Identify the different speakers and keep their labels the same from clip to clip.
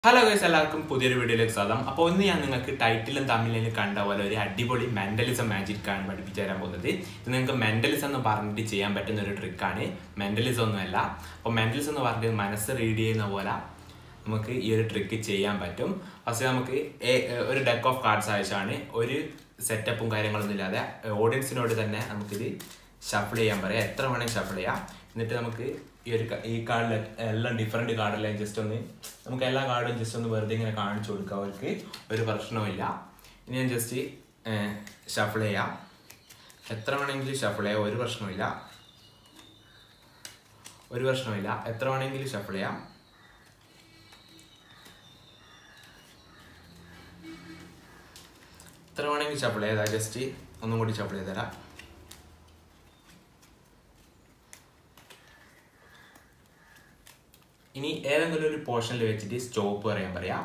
Speaker 1: hello guys എല്ലാവർക്കും പുതിയൊരു വീഡിയോയിലേക്ക് സ്വാഗതം അപ്പോൾ ഇന്ന് ഞാൻ നിങ്ങൾക്ക് ടൈറ്റിലും തമ്മിലും കണ്ട പോലെ ഒരു അടിപൊളി മെന്റലിസം മാജിക് ആണ് പഠിപ്പിച്ചു തരാൻ പോകുന്നത് ഇത് നിങ്ങൾക്ക് മെന്റലിസം എന്ന് പറഞ്ഞിട്ട് ചെയ്യാൻ പറ്റുന്ന ഒരു ട്രിക്കാണ് മെന്റലിസം ഒന്നുമല്ല അപ്പോൾ മെന്റലിസം എന്ന് പറഞ്ഞിട്ട് മനസ്സ് റീഡ് ചെയ്യുന്ന പോലെ നമുക്ക് ഈ ഒരു ട്രിക്ക് ചെയ്യാൻ പറ്റും ഫസ്റ്റ് നമുക്ക് എ- ഒരു ഡെക്ക് ഓഫ് കാർഡ്സ് ആവശ്യമാണ് ഒരു സെറ്റപ്പും കാര്യങ്ങളൊന്നും ഇല്ലാതെ ഓഡിയൻസിനോട് തന്നെ നമുക്കിത് ഷഫിൾ ചെയ്യാൻ പറയാം എത്ര വേണമെങ്കിൽ ഷഫിൾ ചെയ്യാം എന്നിട്ട് നമുക്ക് ഈ ഒരു ക- ഈ കാർഡിൽ എല്ലാം ഡിഫറെൻറ്റ് കാർഡെല്ലാം ജസ്റ്റ് ഒന്ന് നമുക്ക് എല്ലാ കാർഡും ജസ്റ്റ് ഒന്ന് വെറുതെ ഇങ്ങനെ കാണിച്ചു കൊടുക്കുക അവർക്ക് ഒരു പ്രശ്നവുമില്ല ഇനി ഞാൻ ജസ്റ്റ് ഷഫിൾ ചെയ്യാം എത്ര വേണമെങ്കിലും ഷഫിൾ ചെയ്യാം ഒരു പ്രശ്നവുമില്ല ഒരു പ്രശ്നവുമില്ല എത്ര വേണമെങ്കിലും ഷഫിൾ ചെയ്യാം എത്ര വേണമെങ്കിൽ ഷഫിൾ ചെയ്താൽ ജസ്റ്റ് ഒന്നും കൂടി ഷഫിൾ ചെയ്ത് തരാം ഇനി ഏതെങ്കിലും ഒരു പോർഷനിൽ വെച്ചിട്ട് സ്റ്റോപ്പ് പറയാൻ പറയാം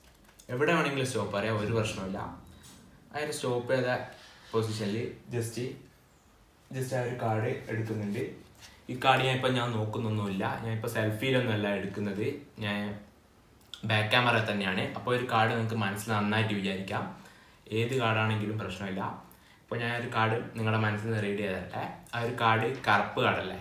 Speaker 1: എവിടെ വേണമെങ്കിലും സ്റ്റോപ്പ് പറയാം ഒരു പ്രശ്നമില്ല അതിന് സ്റ്റോപ്പ് ചെയ്ത പൊസിഷനിൽ ജസ്റ്റ് ജസ്റ്റ് ആ ഒരു കാർഡ് എടുക്കുന്നുണ്ട് ഈ കാർഡ് ഞാൻ ഇപ്പം ഞാൻ നോക്കുന്നൊന്നുമില്ല ഞാൻ ഇപ്പോൾ സെൽഫിയിലൊന്നുമല്ല എടുക്കുന്നത് ഞാൻ ബാക്ക് ക്യാമറ തന്നെയാണ് അപ്പോൾ ഒരു കാർഡ് നിങ്ങൾക്ക് മനസ്സിൽ നന്നായിട്ട് വിചാരിക്കാം ഏത് കാർഡാണെങ്കിലും പ്രശ്നമില്ല ഇപ്പോൾ ഞാൻ ഒരു കാർഡ് നിങ്ങളുടെ മനസ്സിൽ നിന്ന് റീഡ് ചെയ്തട്ടെ ആ ഒരു കാർഡ് കറുപ്പ് കാർഡല്ലേ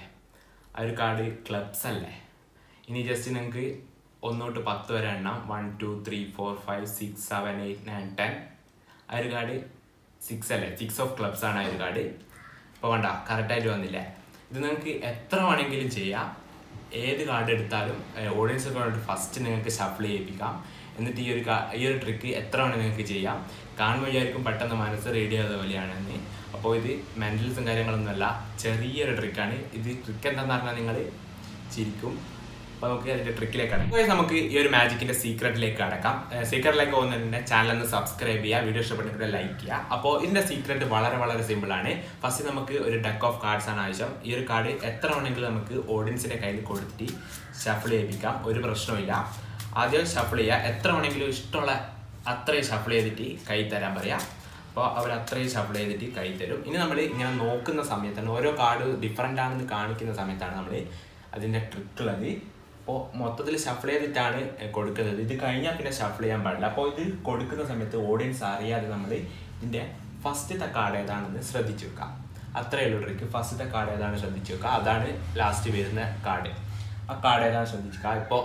Speaker 1: ആ ഒരു കാർഡ് ക്ലബ്സ് അല്ലേ ഇനി ജസ്റ്റ് നിങ്ങൾക്ക് ഒന്നോട്ട് പത്ത് വരെ എണ്ണം one two three four five six seven eight nine ten ആ ഒരു കാർഡ് സിക്സ് അല്ലേ സിക്സ് ഓഫ് ക്ലബ്സ് ആണ് ആ ഒരു കാർഡ് ഇപ്പോൾ വേണ്ട കറക്റ്റായിട്ട് വന്നില്ലേ ഇത് നിങ്ങൾക്ക് എത്ര വേണമെങ്കിലും ചെയ്യാം ഏത് കാർഡ് എടുത്താലും ഓഡിയൻസ് കാർഡ് ഫസ്റ്റ് നിങ്ങൾക്ക് ഷഫിൾ ചെയ്യിപ്പിക്കാം എന്നിട്ട് ഈ ഒരു കാ- ഈ ഒരു ട്രിക്ക് എത്ര വേണമെങ്കിൽ നിങ്ങൾക്ക് ചെയ്യാം കാണുമ്പോൾ വിചാരിക്കും പെട്ടെന്ന് മനസ്സ് റെഡി ആകാതെ പോലെയാണെന്ന് അപ്പോൾ ഇത് മെൻ്റൽസും കാര്യങ്ങളൊന്നുമല്ല ചെറിയൊരു ട്രിക്കാണ് ഇത് ട്രിക്ക് എന്താണെന്ന് പറഞ്ഞാൽ നിങ്ങൾ ചിരിക്കും അപ്പോൾ നമുക്ക് അതിന്റെ ട്രിക്കിലേക്ക് കടക്കാം Guys, നമുക്ക് ഈ ഒരു മാജിക്കിന്റെ സീക്രട്ടിലേക്ക് കടക്കാം സീക്രട്ടിലേക്ക് പോകുന്നതിന്റെ ചാനൽ ഒന്ന് സബ്സ്ക്രൈബ് ചെയ്യുക വീഡിയോ ഇഷ്ടപ്പെട്ടിട്ട് ലൈക്ക് ചെയ്യുക അപ്പോൾ ഇതിന്റെ സീക്രട്ട് വളരെ വളരെ സിമ്പിൾ ആണ് ഫസ്റ്റ് നമുക്ക് ഒരു ഡെക്ക് ഓഫ് കാർഡ്സ് ആണ് ആവശ്യം ഈ ഒരു കാർഡ് എത്ര വേണമെങ്കിലും നമുക്ക് ഓഡിയൻസിന്റെ കയ്യിൽ കൊടുത്തിട്ട് ഷഫിൾ ചെയ്യിപ്പിക്കാം ഒരു പ്രശ്നമില്ല ആദ്യം ഷഫിൾ ചെയ്യുക എത്ര വേണമെങ്കിലും ഇഷ്ടമുള്ള അത്രയും ഷഫിൾ ചെയ്തിട്ട് കൈ തരാൻ പറയാം അപ്പോൾ അവർ അത്രയും ഷഫിൾ ചെയ്തിട്ട് കൈ തരും ഇനി നമ്മൾ ഇങ്ങനെ നോക്കുന്ന സമയത്താണ് ഓരോ കാർഡ് ഡിഫറെൻ്റ് ആണെന്ന് കാണിക്കുന്ന സമയത്താണ് നമ്മൾ അതിൻ്റെ ട്രിക്ക് ഉള്ളത് അപ്പോൾ മൊത്തത്തിൽ ഷഫിൾ ചെയ്തിട്ടാണ് കൊടുക്കുന്നത് ഇത് കഴിഞ്ഞാൽ പിന്നെ ഷഫിൾ ചെയ്യാൻ പാടില്ല അപ്പോൾ ഇത് കൊടുക്കുന്ന സമയത്ത് ഓഡിയൻസ് അറിയാതെ നമ്മൾ ഇതിൻ്റെ ഫസ്റ്റത്തെ കാർഡ് ഏതാണെന്ന് ശ്രദ്ധിച്ചു വെക്കുക അത്രയേ ഉള്ളൂ ട്രിക്ക് ഫസ്റ്റത്തെ കാർഡ് ഏതാണ് ശ്രദ്ധിച്ചു വെക്കുക അതാണ് ലാസ്റ്റ് വരുന്ന കാർഡ് ആ കാർഡ് ഏതാണ് ശ്രദ്ധിക്കുക ഇപ്പോൾ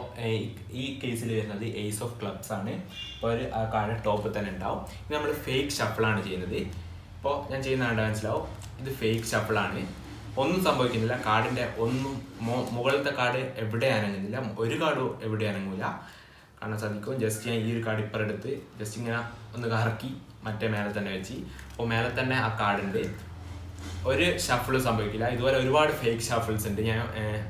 Speaker 1: ഈ കേസിൽ വരുന്നത് ഏസ് ഓഫ് ക്ലബ്സ് ആണ് അപ്പോൾ ഒരു ആ കാർഡ് ടോപ്പിൽ തന്നെ ഉണ്ടാവും ഇത് നമ്മൾ ഫേക്ക് ഷഫിളാണ് ചെയ്യുന്നത് ഇപ്പോൾ ഞാൻ ചെയ്യുന്ന കണ്ടാൽ മനസ്സിലാവും ഇത് ഫേക്ക് ഷഫിളാണ് ഒന്നും സംഭവിക്കുന്നില്ല കാർഡിൻ്റെ ഒന്നും മോ- മുകളിലത്തെ കാർഡ് എവിടെ അനങ്ങുന്നില്ല ഒരു കാർഡും എവിടെ അനങ്ങൂല കാണാൻ സാധിക്കും ജസ്റ്റ് ഞാൻ ഈ ഒരു കാർഡ് ഇപ്പുറം എടുത്ത് ജസ്റ്റ് ഇങ്ങനെ ഒന്ന് കറക്കി മറ്റേ മേലെ തന്നെ വെച്ച് അപ്പോൾ മേലെ തന്നെ ആ കാർഡ് ഉണ്ട് ഒരു ഷഫിൾ സംഭവിക്കില്ല ഇതുപോലെ ഒരുപാട് ഫേക്ക് ഷഫിൾസ് ഉണ്ട് ഞാൻ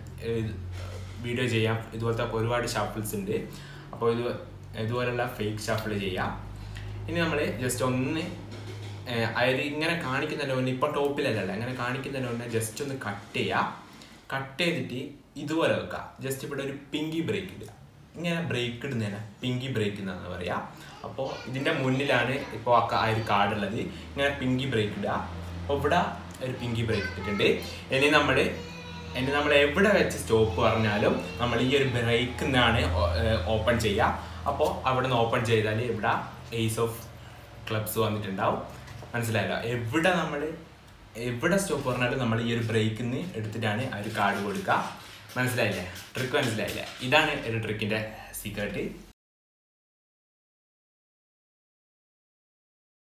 Speaker 1: വീഡിയോ ചെയ്യാം ഇതുപോലത്തെ ഒരുപാട് ഷഫിൾസ് ഉണ്ട് അപ്പോൾ ഇത് ഇതുപോലുള്ള ഫേക്ക് ഷഫിൾ ചെയ്യാം ഇനി നമ്മൾ ജസ്റ്റ് ഒന്ന് അതായത് ഇങ്ങനെ കാണിക്കുന്നതിന് മുന്നേ ഇപ്പം ടോപ്പിലല്ലല്ല ഇങ്ങനെ കാണിക്കുന്നതിന് മുന്നേ ജസ്റ്റ് ഒന്ന് കട്ട് ചെയ്യുക കട്ട് ചെയ്തിട്ട് ഇതുപോലെ വെക്കുക ജസ്റ്റ് ഇവിടെ ഒരു പിങ്കി ബ്രേക്ക് ഇടുക ഇങ്ങനെ ബ്രേക്ക് ഇടുന്നതിന് പിങ്കി ബ്രേക്ക് എന്നാണ് പറയുക അപ്പോൾ ഇതിൻ്റെ മുന്നിലാണ് ഇപ്പോൾ ആ കാ- ആ ഒരു കാർഡ് ഉള്ളത് ഇങ്ങനെ പിങ്കി ബ്രേക്ക് ഇടുക അപ്പോൾ ഇവിടെ ഒരു പിങ്കി ബ്രേക്ക് ഇട്ടിട്ടുണ്ട് ഇനി നമ്മൾ ഇനി നമ്മൾ എവിടെ വെച്ച് സ്റ്റോപ്പ് പറഞ്ഞാലും നമ്മൾ ഈ ഒരു ബ്രേക്ക് നിന്നാണ് ഓപ്പൺ ചെയ്യുക അപ്പോൾ അവിടെ നിന്ന് ഓപ്പൺ ചെയ്താൽ ഇവിടെ ഏസ് ഓഫ് ക്ലബ്സ് വന്നിട്ടുണ്ടാവും മനസ്സിലായല്ലോ എവിടെ നമ്മൾ എവിടെ സ്റ്റോപ്പ് പറഞ്ഞാലും നമ്മൾ ഈ ഒരു ബ്രേക്കിൽ നിന്ന് എടുത്തിട്ടാണ് ആ ഒരു കാർഡ് കൊടുക്കുക മനസ്സിലായില്ലേ ട്രിക്ക് മനസ്സിലായില്ലേ ഇതാണ് ഒരു ട്രിക്കിൻ്റെ സീക്രട്ട്